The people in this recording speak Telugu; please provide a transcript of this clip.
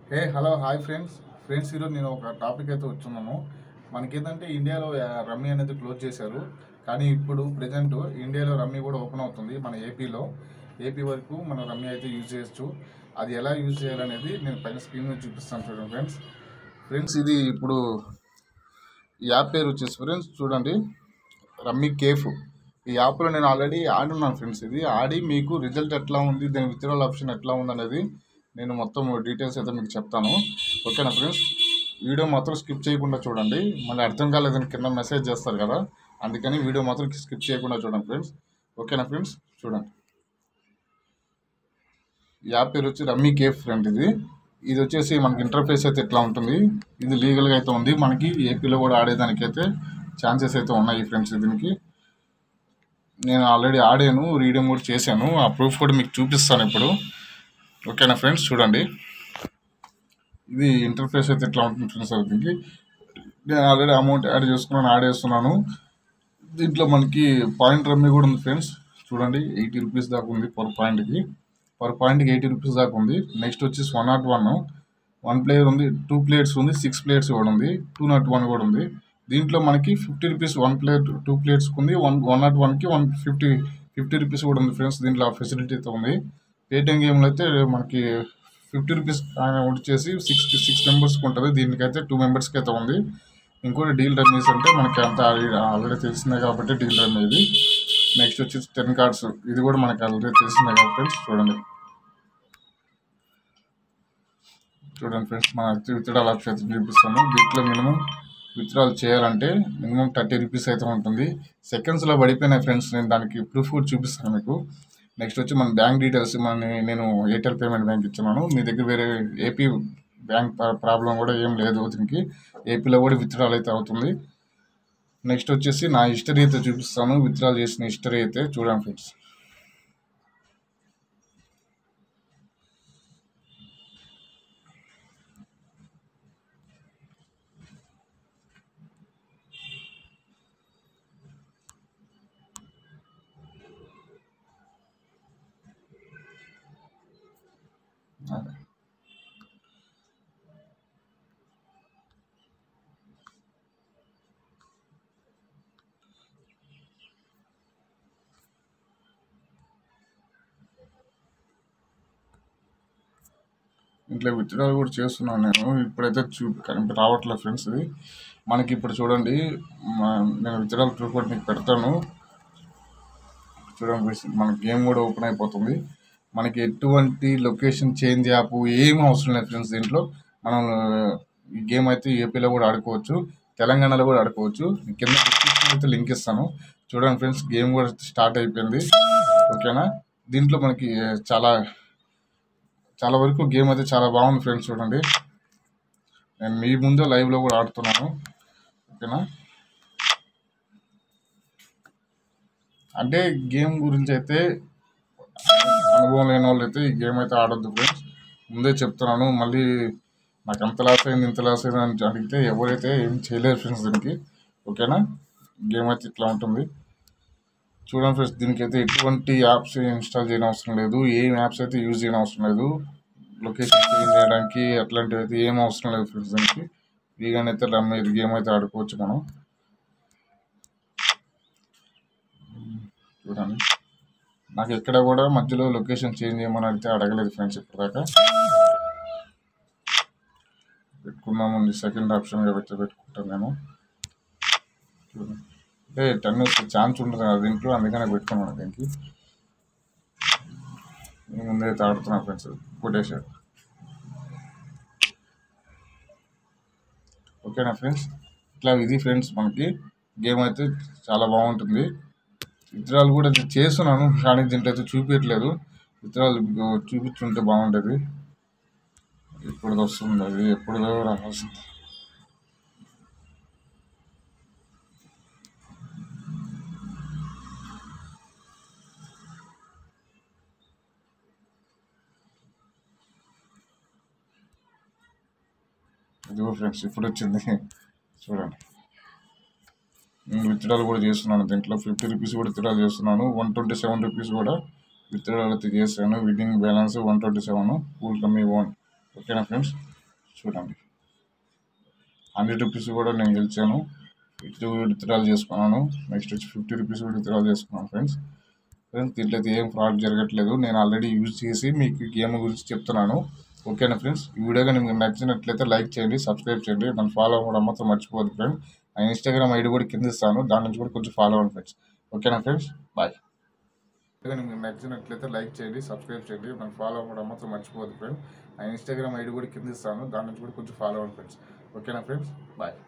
హే హలో హాయ్ ఫ్రెండ్స్ ఫ్రెండ్స్ ఈరోజు నేను ఒక టాపిక్ అయితే వచ్చున్నాను మనకేంటంటే ఇండియాలో ఆ, రమ్మీ అనేది క్లోజ్ చేశారు కానీ ఇప్పుడు ప్రజెంట్ ఇండియాలో రమ్మీ కూడా ఓపెన్ అవుతుంది మన ఏపీలో ఏపీ వరకు మనం రమ్మీ అయితే యూజ్ చేయొచ్చు అది ఎలా యూజ్ చేయాలనేది నేను పైన స్క్రీన్ మీద చూపిస్తాను చూడండి ఫ్రెండ్స్ ఫ్రెండ్స్ ఇది ఇప్పుడు ఈ యాప్ పేరు వచ్చేసి ఫ్రెండ్స్ చూడండి రమ్మీ కేఫ్ ఈ యాప్లో నేను ఆల్రెడీ ఆడున్నాను ఫ్రెండ్స్ ఇది ఆడి మీకు రిజల్ట్ ఎట్లా ఉంది దాని విత్డ్రాల్ ఆప్షన్ ఎట్లా ఉంది అనేది నేను మొత్తం డీటెయిల్స్ అయితే మీకు చెప్తాను ఓకేనా ఫ్రెండ్స్ వీడియో మాత్రం స్కిప్ చేయకుండా చూడండి మళ్ళీ అర్థం కాలేదని కింద మెసేజ్ చేస్తారు కదా అందుకని వీడియో మాత్రం స్కిప్ చేయకుండా చూడండి ఫ్రెండ్స్ ఓకేనా ఫ్రెండ్స్ చూడండి ఈ యాప్ పేరు వచ్చి రమ్మీ కేఫ్ ఫ్రెండ్ ఇది ఇది వచ్చేసి మనకి ఇంటర్ఫేస్ అయితే ఎట్లా ఉంటుంది ఇది లీగల్గా అయితే ఉంది మనకి ఏపీలో కూడా ఆడేదానికైతే ఛాన్సెస్ అయితే ఉన్నాయి ఫ్రెండ్స్ దీనికి నేను ఆల్రెడీ ఆడాను రీడింగ్ కూడా చేశాను ఆ ప్రూఫ్ కూడా మీకు చూపిస్తాను ఇప్పుడు ఓకేనా ఫ్రెండ్స్ చూడండి ఇది ఇంటర్ఫేస్ అయితే ఎట్లా ఉంటుంది ఫ్రెండ్స్ దీనికి నేను ఆల్రెడీ అమౌంట్ యాడ్ చేసుకున్నాను యాడ్ చేస్తున్నాను దీంట్లో మనకి పాయింట్ రమ్మీ కూడా ఉంది ఫ్రెండ్స్ చూడండి ఎయిటీ రూపీస్ దాకా ఉంది పర్ పాయింట్కి పర్ పాయింట్కి ఎయిటీ రూపీస్ దాకా ఉంది నెక్స్ట్ వచ్చేసి one not one one player ఉంది టూ ప్లేయర్స్ ఉంది సిక్స్ ప్లేయర్స్ కూడా ఉంది టూ నాట్ వన్ కూడా ఉంది దీంట్లో మనకి fifty rupees one plate two ప్లేట్స్కి ఉంది వన్ వన్ నాట్ వన్కి వన్ ఫిఫ్టీ ఫిఫ్టీ రూపీస్ కూడా ఉంది ఫ్రెండ్స్ దీంట్లో ఆ ఫెసిలిటీ అయితే ఉంది పేటిఎం గేమ్లో అయితే మనకి ఫిఫ్టీ రూపీస్ వచ్చేసి సిక్స్ సిక్స్ మెంబర్స్కి ఉంటుంది దీనికైతే టూ మెంబర్స్కి అయితే ఉంది ఇంకోటి డీల్ రమ్మీస్ అంటే మనకి అంత ఆల్రెడీ తెలిసిందే కాబట్టి డీల్ రమ్మీ ఇది నెక్స్ట్ వచ్చేసి టెన్ కార్డ్స్ ఇది కూడా మనకి ఆల్రెడీ తెలిసిందే కాబట్టి ఫ్రెండ్స్ చూడండి చూడండి ఫ్రెండ్స్ మన విత్డ్రాల్ ఆప్షన్ అయితే చూపిస్తాను దీంట్లో మినిమం విత్డ్రాల్ చేయాలంటే మినిమం థర్టీ రూపీస్ అయితే ఉంటుంది సెకండ్స్లో పడిపోయినాయి ఫ్రెండ్స్ నేను దానికి ప్రూఫ్ కూడా చూపిస్తాను మీకు నెక్స్ట్ వచ్చి మన బ్యాంక్ డీటెయిల్స్ మన నేను ఎయిర్టెల్ పేమెంట్ బ్యాంక్ ఇచ్చున్నాను మీ దగ్గర వేరే ఏపీ బ్యాంక్ ప్రాబ్లం కూడా ఏం లేదు దీనికి ఏపీలో కూడా విత్డ్రాల్ అయితే అవుతుంది నెక్స్ట్ వచ్చేసి నా హిస్టరీ అయితే చూపిస్తాను విత్డ్రాల్ చేసిన హిస్టరీ అయితే చూడండి ఫ్రెండ్స్ అదే. ఇంట్లో విత్డ్రాల్ కూడా చేస్తున్నాను నేను ఇప్పుడైతే చూ కనిపి రావట్లేదు ఫ్రెండ్స్ ఇది మనకి ఇప్పుడు చూడండి మా- నేను విత్డ్రాల్ ప్రూఫ్ కూడా మీకు పెడతాను చూడండి ఫ్రెండ్స్ మన గేమ్ కూడా ఓపెన్ అయిపోతుంది మనకి ఎటువంటి లొకేషన్ చేంజ్ యాప్ ఏం అవసరం లేదు ఫ్రెండ్స్ దీంట్లో మనం ఈ గేమ్ అయితే ఏపీలో కూడా ఆడుకోవచ్చు తెలంగాణలో కూడా ఆడుకోవచ్చు కింద డిస్క్రిప్షన్ అయితే లింక్ ఇస్తాను చూడండి ఫ్రెండ్స్ గేమ్ కూడా స్టార్ట్ అయిపోయింది ఓకేనా దీంట్లో మనకి చాలా చాలా వరకు గేమ్ అయితే చాలా బాగుంది ఫ్రెండ్స్ చూడండి నేను మీ ముందే లైవ్లో కూడా ఆడుతున్నాను ఓకేనా అంటే గేమ్ గురించి అయితే అనుభవం లేని వాళ్ళు అయితే ఈ గేమ్ అయితే ఆడొద్దు ఫ్రెండ్స్ ముందే చెప్తున్నాను మళ్ళీ నాకు అంత లాస్ అయింది ఇంత లాస్ అయింది అని అడిగితే ఎవరైతే ఏం చేయలేరు ఫ్రెండ్స్ దీనికి ఓకేనా గేమ్ అయితే ఇట్లా ఉంటుంది చూడండి ఫ్రెండ్స్ దీనికి అయితే ఎటువంటి యాప్స్ ఇన్స్టాల్ చేయని అవసరం లేదు ఏం యాప్స్ అయితే యూజ్ చేయని అవసరం లేదు లొకేషన్ చేంజ్ చేయడానికి అట్లాంటివి అయితే ఏం అవసరం లేదు ఫ్రెండ్స్ దీనికి ఫ్రీగానే అయితే రమ్ ఇది గేమ్ అయితే ఆడుకోవచ్చు మనం చూడండి నాకు ఎక్కడ కూడా మధ్యలో లొకేషన్ చేంజ్ చేయమని అయితే అడగలేదు ఫ్రెండ్స్ ఇప్పటిదాకా పెట్టుకుందాము సెకండ్ ఆప్షన్గా పెట్టి పెట్టుకుంటాను నేను చూడండి అంటే టెన్ ఛాన్స్ ఉంటుంది కదా దీంట్లో అందుకనే పెట్టుకున్నాను దీనికి నేను ముందైతే ఆడుతున్నా ఫ్రెండ్స్ కొటేషన్ ఓకేనా ఫ్రెండ్స్ ఇట్లా ఇది ఫ్రెండ్స్ మనకి గేమ్ అయితే చాలా బాగుంటుంది విత్తనాలు కూడా నేను చేస్తున్నాను కానీ దీంట్లో అయితే చూపించట్లేదు విత్తనాలు చూపించుంటే బాగుండేది ఇప్పుడు వస్తుంది అది ఎప్పుడుదో రావాల్సింది ఇదిగో ఫ్రెండ్స్ ఇప్పుడు వచ్చింది చూడండి నేను విత్డ్రాల్ కూడా చేస్తున్నాను దీంట్లో ఫిఫ్టీ రూపీస్ కూడా విత్డ్రాల్ చేస్తున్నాను వన్ ట్వంటీ సెవెన్ రూపీస్ కూడా విత్డ్రాల్ అయితే చేశాను winning balance one twenty seven కూల్ కమ్మీ వన్ ఓకేనా ఫ్రెండ్స్ చూడండి హండ్రెడ్ రూపీస్ కూడా నేను గెలిచాను ఇది విత్డ్రాల్ చేసుకున్నాను నెక్స్ట్ వచ్చి ఫిఫ్టీ రూపీస్ కూడా విత్డ్రాల్ చేసుకున్నాను ఫ్రెండ్స్ ఫ్రెండ్స్ దీంట్లో అయితే ఏం ఫ్రాడ్ జరగట్లేదు నేను ఆల్రెడీ యూజ్ చేసి మీకు గేమ్ గురించి చెప్తున్నాను ఓకేనా ఫ్రెండ్స్ ఈ వీడియో కానీ మీకు నచ్చినట్లయితే లైక్ చేయండి సబ్స్క్రైబ్ చేయండి నన్ను ఫాలో అవ్వడం మాత్రం మర్చిపోవద్దు ఫ్రెండ్స్ నా ఇన్స్టాగ్రామ్ ఐడి కూడా కింద ఇస్తాను దాని నుంచి కూడా కొంచెం ఫాలో అవ్వండి ఫ్రెండ్స్ ఓకేనా ఫ్రెండ్స్ బాయ్ కానీ మీకు నచ్చినట్లయితే లైక్ చేయండి సబ్స్క్రైబ్ చేయండి నన్ను ఫాలో అవ్వడం మాత్రం మర్చిపోవద్దు ఫ్రెండ్స్ నా ఇన్స్టాగ్రామ్ ఐడి కూడా కింద ఇస్తాను దాని నుంచి కూడా కొంచెం ఫాలో అవ్వండి ఫ్రెండ్స్ ఓకేనా ఫ్రెండ్స్ బాయ్